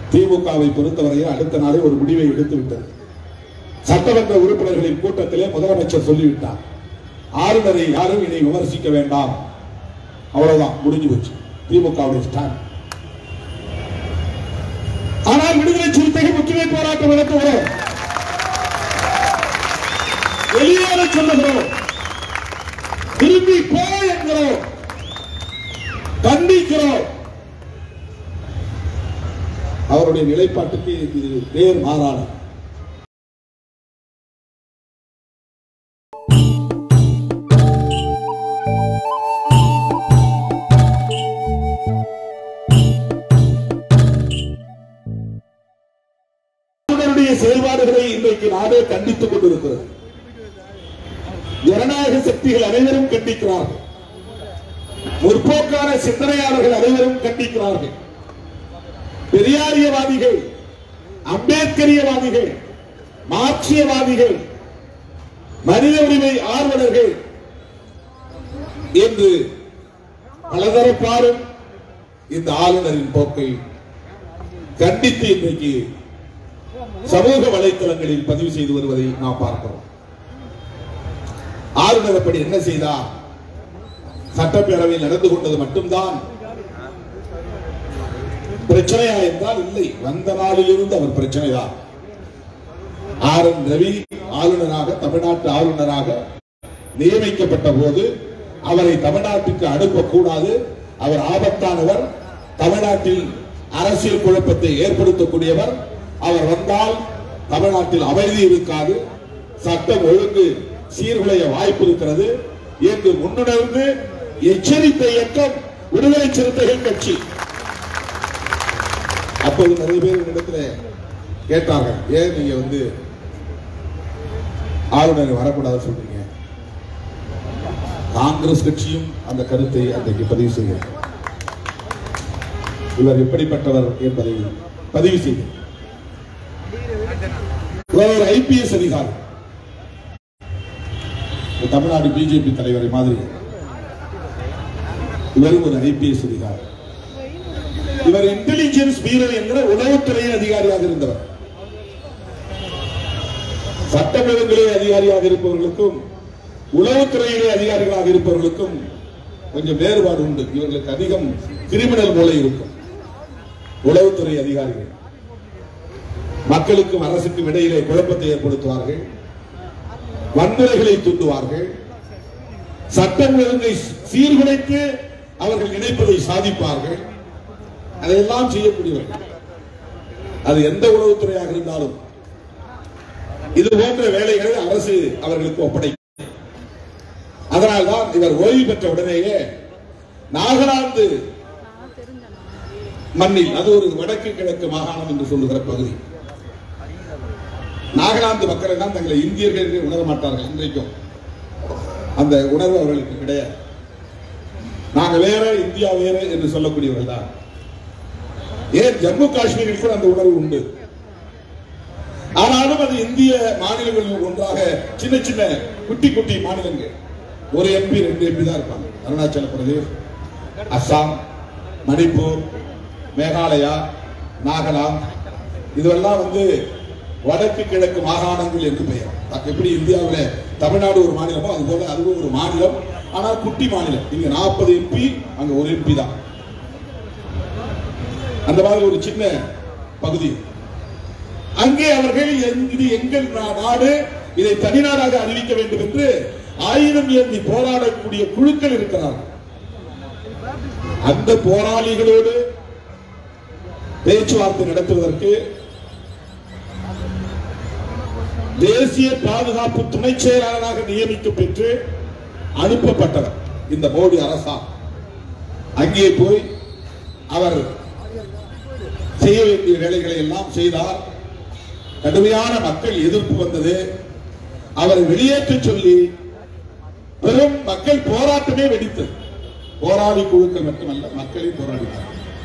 திமுகவை பொறுத்தவரையில் அடுத்த நாளே ஒரு முடிவை எடுத்து விட்டது சட்டமன்ற உறுப்பினர்களின் கூட்டத்திலே முதலமைச்சர் சொல்லிவிட்டார் ஆளுநரை யாரும் இதை விமர்சிக்க வேண்டாம் அவ்வளவுதான் முடிஞ்சு போச்சு திமுகவுடைய ஸ்டாண்ட் ஆனால் விடுதலை சிறுத்தைகள் முற்றுகை போராட்டம் நடத்துகிறோம் வெளியேற சொல்லுகிறோம் திரும்பி போ என்கிறோம் கண்டிக்கிறோம் அவருடைய நிலைப்பாட்டுக்கு இது நேர் மாறான ஆளுநருடைய செயல்பாடுகளை இன்றைக்கு நாடே கண்டித்துக் கொண்டிருக்கிறது ஜனநாயக சக்திகள் அனைவரும் கண்டிக்கிறார்கள் முற்போக்கான சிந்தனையாளர்கள் அனைவரும் கண்டிக்கிறார்கள் பெரியாரியவாதிகள் அம்பேத்கரியவாதிகள் மார்க்சியவாதிகள் மனித உரிமை ஆர்வலர்கள் என்று பலதரப்பாரும் இந்த ஆளுநரின் போக்கை கண்டித்து இன்றைக்கு சமூக வலைத்தளங்களில் பதிவு செய்து வருவதை நாம் பார்க்கிறோம் ஆளுநர் அப்படி என்ன செய்தார் சட்டப்பேரவையில் நடந்து கொண்டது மட்டும்தான் பிரச்சனையா என்றால் இல்லை வந்த நாளிலிருந்து அவர் பிரச்சனைதான் ஆர் என் ரவி ஆளுநராக தமிழ்நாட்டு ஆளுநராக நியமிக்கப்பட்ட போது அவரை தமிழ்நாட்டுக்கு அனுப்பக்கூடாது அவர் ஆபத்தானவர் தமிழ்நாட்டில் அரசியல் குழப்பத்தை ஏற்படுத்தக்கூடியவர் அவர் வந்தால் தமிழ்நாட்டில் அமைதி இருக்காது சட்டம் ஒழுங்கு சீர்குலைய வாய்ப்பு இருக்கிறது என்று முன்னுணர்ந்து எச்சரித்த இயக்கம் விடுதலை சிறுத்தைகள் கட்சி அப்போது நிறைய பேர் இடத்துல கேட்டார்கள் ஏன் நீங்க வந்து ஆளுநர் வரக்கூடாது சொல்றீங்க காங்கிரஸ் கட்சியும் அந்த கருத்தை அன்றைக்கு பதிவு செய்கிறார் இவர் எப்படிப்பட்டவர் என்பதை பதிவு செய்கிறார் இவர் ஒரு ஐபிஎஸ் அதிகாரி இந்த தமிழ்நாடு பிஜேபி தலைவரை மாதிரி இவரும் ஒரு ஐபிஎஸ் அதிகாரி இவர் இன்டெலிஜென்ஸ் பீரோ என்கிற உளவுத்துறை அதிகாரியாக இருந்தவர் சட்டமன்றங்களே அதிகாரியாக இருப்பவர்களுக்கும் உளவுத்துறையிலே அதிகாரிகளாக இருப்பவர்களுக்கும் கொஞ்சம் வேறுபாடு உண்டு இவர்களுக்கு அதிகம் கிரிமினல் மூளை இருக்கும் உளவுத்துறை அதிகாரிகள் மக்களுக்கும் அரசுக்கும் இடையிலே குழப்பத்தை ஏற்படுத்துவார்கள் வன்முறைகளை தூண்டுவார்கள் சட்டம் ஒழுங்கை சீர்குலைத்து அவர்கள் நினைப்பதை சாதிப்பார்கள் அதையெல்லாம் செய்யக்கூடியவர்கள் அது எந்த உளவுத்துறையாக இருந்தாலும் இது போன்ற வேலைகளை அரசு அவர்களுக்கு ஒப்படைக்கும் அதனால்தான் இவர் ஓய்வு பெற்ற உடனேயே நாகாலாந்து மண்ணில் அது ஒரு வடக்கு கிழக்கு மாகாணம் என்று சொல்லுகிற பகுதி நாகாலாந்து மக்கள் எல்லாம் தங்களை இந்தியர்கள் என்று உணர மாட்டார்கள் இன்றைக்கும் அந்த உணர்வு அவர்களுக்கு கிடையாது நாங்க வேற இந்தியா வேற என்று சொல்லக்கூடியவர்கள் தான் ஏன் ஜம்மு காஷ்மீரில் கூட அந்த உணர்வு உண்டு ஆனாலும் அது இந்திய மாநிலங்களில் ஒன்றாக சின்ன சின்ன குட்டி குட்டி மாநிலங்கள் ஒரு எம்பி ரெண்டு எம்பி தான் இருப்பாங்க அருணாச்சல பிரதேஷ் அஸ்ஸாம் மணிப்பூர் மேகாலயா நாகாலாந்து இதுவெல்லாம் வந்து வடக்கு கிழக்கு மாகாணங்கள் என்று பெயர் எப்படி இந்தியாவில் தமிழ்நாடு ஒரு மாநிலமோ அது போல அதுவும் ஒரு மாநிலம் ஆனால் குட்டி மாநிலம் இங்க நாற்பது எம்பி அங்க ஒரு எம்பி தான் அந்த மாதிரி ஒரு சின்ன பகுதி அங்கே அவர்கள் எங்- இது எங்கள் நா- நாடு இதை தனிநாடாக அறிவிக்க வேண்டும் என்று ஆயுதம் ஏந்தி போராடக்கூடிய குழுக்கள் இருக்கிறார்கள் அந்த போராளிகளோடு பேச்சுவார்த்தை நடத்துவதற்கு தேசிய பாதுகாப்பு துணை செயலாளராக நியமிக்க பெற்று அனுப்பப்பட்டவர் இந்த மோடி அரசா அங்கே போய் அவர் செய்ய வேண்டிய வேலைகளை எல்லாம் செய்தார் கடுமையான மக்கள் எதிர்ப்பு வந்தது அவரை வெளியேற்ற சொல்லி பெரும் மக்கள் போராட்டமே வெடித்தது போராளி குழுக்கள் மட்டுமல்ல மக்களே போராடினார்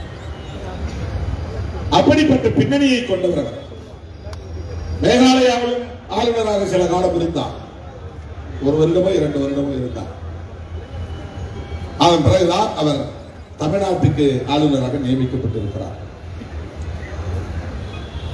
அப்படிப்பட்ட பின்னணியை கொண்டவர் அவர் மேகாலயாவிலும் ஆளுநராக சில காலம் இருந்தார் ஒரு வருடமோ இரண்டு வருடமோ இருந்தார் அதன் பிறகுதான் அவர் தமிழ்நாட்டுக்கு ஆளுநராக நியமிக்கப்பட்டிருக்கிறார்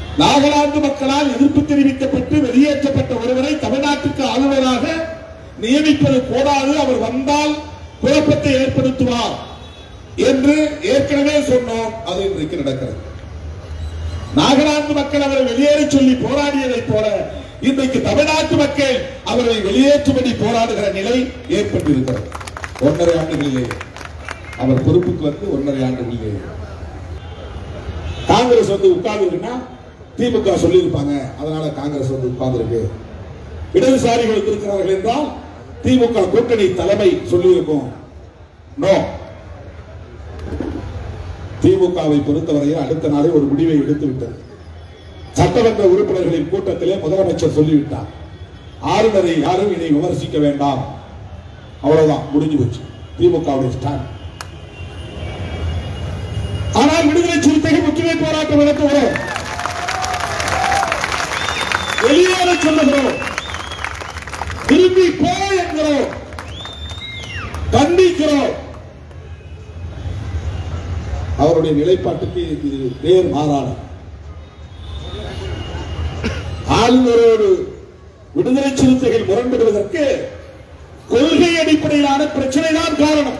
நாகாலாந்து மக்களால் எதிர்ப்பு தெரிவிக்கப்பட்டு வெளியேற்றப்பட்ட ஒருவரை தமிழ்நாட்டுக்கு ஆளுநராக நியமிப்பது கூடாது அவர் வந்தால் குழப்பத்தை ஏற்படுத்துவார் என்று ஏற்கனவே சொன்னோம் அது இன்றைக்கு நடக்கிறது நாகாலாந்து மக்கள் அவரை வெளியேற சொல்லி போராடியதைப் போல இன்றைக்கு தமிழ்நாட்டு மக்கள் அவரை வெளியேற்றும்படி போராடுகிற நிலை ஏற்பட்டிருக்கிறது ஒன்றரை ஆண்டுகளிலே அவர் பொறுப்புக்கு வந்து ஒன்றரை ஆண்டுகளிலே காங்கிரஸ் வந்து உட்கார்ந்துருக்குன்னா திமுக சொல்லியிருப்பாங்க அதனால காங்கிரஸ் வந்து உட்கார்ந்துருக்கு இடதுசாரிகள் இருக்கிறார்கள் என்றால் திமுக கூட்டணி தலைமை சொல்லியிருக்கும் நோ திமுகவை பொறுத்தவரையில் அடுத்த நாளே ஒரு முடிவை எடுத்து விட்டது சட்டமன்ற உறுப்பினர்களின் கூட்டத்திலே முதலமைச்சர் சொல்லிவிட்டார் ஆளுநரை யாரும் இதை விமர்சிக்க வேண்டாம் அவ்வளவுதான் முடிஞ்சு போச்சு திமுகவுடைய ஸ்டாண்ட் ஆனால் விடுதலை சிறுத்தைகள் முற்றுகை போராட்டம் நடத்துகிறோம் வெளியேற சொல்லுகிறோம் திரும்பி போ என்கிறோம் கண்டிக்கிறோம் அவருடைய நிலைப்பாட்டுக்கு இது நேர் மாறான ஆளுநரோடு விடுதலை சிறுத்தைகள் முரண்படுவதற்கு கொள்கை அடிப்படையிலான பிரச்சனை தான் காரணம்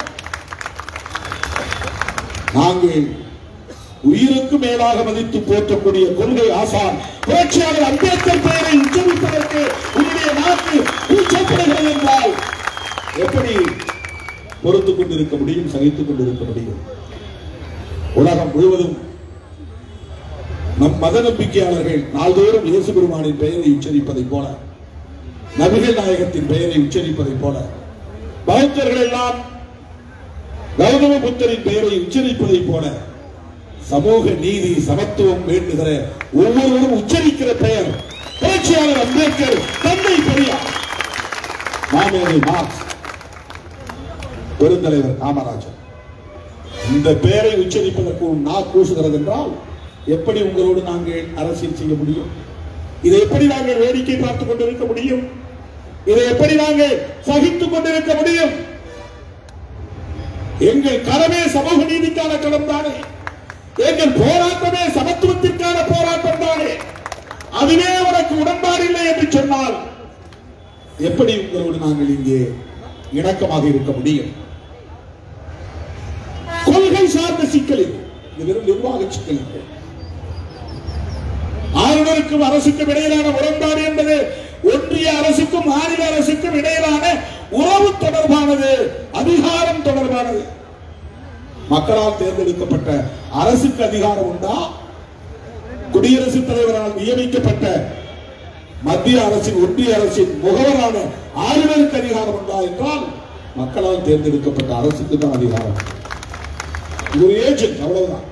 நாங்கள் உயிருக்கு மேலாக மதித்து போற்றக்கூடிய கொள்கை ஆசான் புரட்சியாளர் அம்பேத்கர் பெயரை உச்சரிப்பதற்கு உன்னுடைய நாக்கு கூச்சப்படுகிறது என்றால் எப்படி பொறுத்துக் கொண்டிருக்க முடியும் சகித்துக் கொண்டிருக்க முடியும் உலகம் முழுவதும் நம் மத நம்பிக்கையாளர்கள் நாள்தோறும் இயேசு பெருமானின் பெயரை உச்சரிப்பதைப் போல நபிகள் நாயகத்தின் பெயரை உச்சரிப்பதைப் போல பௌத்தர்கள் எல்லாம் கௌதம புத்தரின் பெயரை உச்சரிப்பதைப் போல சமூக நீதி சமத்துவம் வேண்டுகிற ஒவ்வொருவரும் உச்சரிக்கிற பெயர் புரட்சியாளர் அம்பேத்கர் தந்தை பெரியார் மாமேதை மார்க்ஸ் பெருந்தலைவர் காமராஜர் இந்த பெயரை உச்சரிப்பதற்கு உன் நா கூசுகிறது என்றால் எப்படி உங்களோடு நாங்கள் அரசியல் செய்ய முடியும் இதை எப்படி நாங்கள் வேடிக்கை பார்த்துக் கொண்டிருக்க முடியும் இதை எப்படி நாங்கள் சகித்துக் கொண்டிருக்க முடியும் எங்கள் கடமே சமூக நீதிக்கான களம் தானே எங்கள் போராட்டமே சமத்துவத்திற்கான போராட்டம் தானே அதுவே உனக்கு உடன்பாடு இல்லை என்று சொன்னால் எப்படி உங்களோடு நாங்கள் இங்கே இணக்கமாக இருக்க முடியும் கொள்கை சார்ந்த சிக்கல் இது இது வெறும் நிர்வாக சிக்கல் இல்லை ஆளுநருக்கும் அரசுக்கும் இடையிலான உடன்பாடு என்பது ஒன்றிய அரசுக்கும் மாநில அரசுக்கும் இடையிலான உறவு தொடர்பானது அதிகாரம் தொடர்பானது மக்களால் தேர்ந்தெடுக்கப்பட்ட அரசுக்கு அதிகாரம் உண்டா குடியரசுத் தலைவரால் நியமிக்கப்பட்ட மத்திய அரசின் ஒன்றிய அரசின் முகவரான ஆளுநருக்கு அதிகாரம் உண்டா என்றால் மக்களால் தேர்ந்தெடுக்கப்பட்ட அரசுக்கு தான் அதிகாரம் இது ஒரு ஏஜென்ட் அவ்வளவுதான்